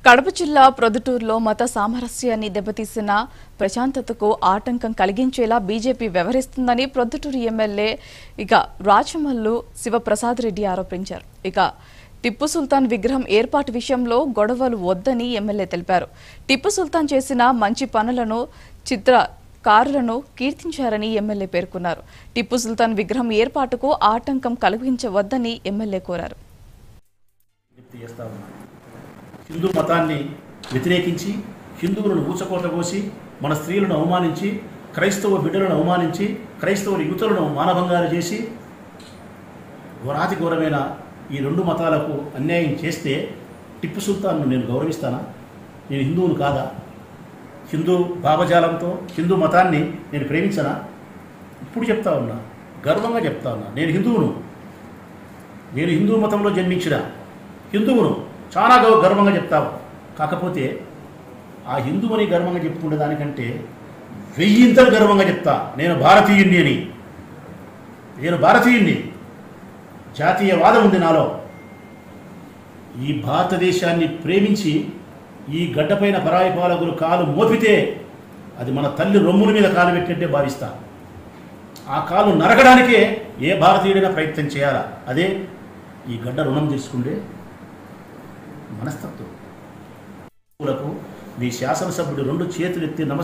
కడప జిల్లా ప్రొద్దుటూరులో మత సామరస్యాన్ని దెబ్బతీసిన ప్రశాంతతకు ఆటంకం కలిగించేలా బీజేపీ వ్యవహరిస్తుందని ప్రొద్దుటూరు ఎమ్మెల్యే ఇక రాచమల్లు శివప్రసాద్ రెడ్డి ఆరోపించారు ఇక టిప్పు సుల్తాన్ విగ్రహం ఏర్పాటు విషయంలో గొడవలు వద్దని ఎమ్మెల్యే తెలిపారు టిప్పు సుల్తాన్ చేసిన మంచి పనులను చిత్రకారులను కీర్తించారని ఎమ్మెల్యే పేర్కొన్నారు టిప్పు సుల్తాన్ విగ్రహం ఏర్పాటుకు ఆటంకం కలిగించవద్దని ఎమ్మెల్యే కోరారు విజ్ఞప్తి చేస్తా ఉన్నాను హిందూ మతాన్ని వ్యతిరేకించి హిందువులను ఊచకోత కోసి మన స్త్రీలను అవమానించి క్రైస్తవ బిడ్డలను అవమానించి క్రైస్తవ యువతులను మానభంగాలు చేసి ఘోరాతి ఘోరమైన ఈ రెండు మతాలకు అన్యాయం చేస్తే టిప్పు సుల్తాన్ను నేను గౌరవిస్తానా నేను హిందువును కాదా హిందూ భావజాలంతో హిందూ మతాన్ని నేను ప్రేమించనా ఇప్పుడు చెప్తా ఉన్నా గర్వంగా చెప్తా ఉన్నా నేను హిందువును నేను హిందూ మతంలో జన్మించిన హిందువును చాలా గౌ- గర్వంగా చెప్తావు కాకపోతే ఆ హిందువుని గర్వంగా చెప్పుకునే దానికంటే వెయ్యింతలు గర్వంగా చెప్తా నేను భారతీయుణ్ణి అని నేను భారతీయుణ్ణి జాతీయవాదం ఉంది నాలో ఈ భారతదేశాన్ని ప్రేమించి ఈ గడ్డపైన పరాయి పాలకులు కాలు మోపితే అది మన తల్లి రొమ్ముల మీద కాలు పెట్టినట్టే భావిస్తా ఆ కాలు నరకడానికే ఏ భారతీయుడైనా ప్రయత్నం చేయాలా అదే ఈ గడ్డ రుణం తీసుకుండే మనస్తత్వం లకు మీ శాసనసభ్యుడు రెండు చేతులు ఎత్తి నమస్కారం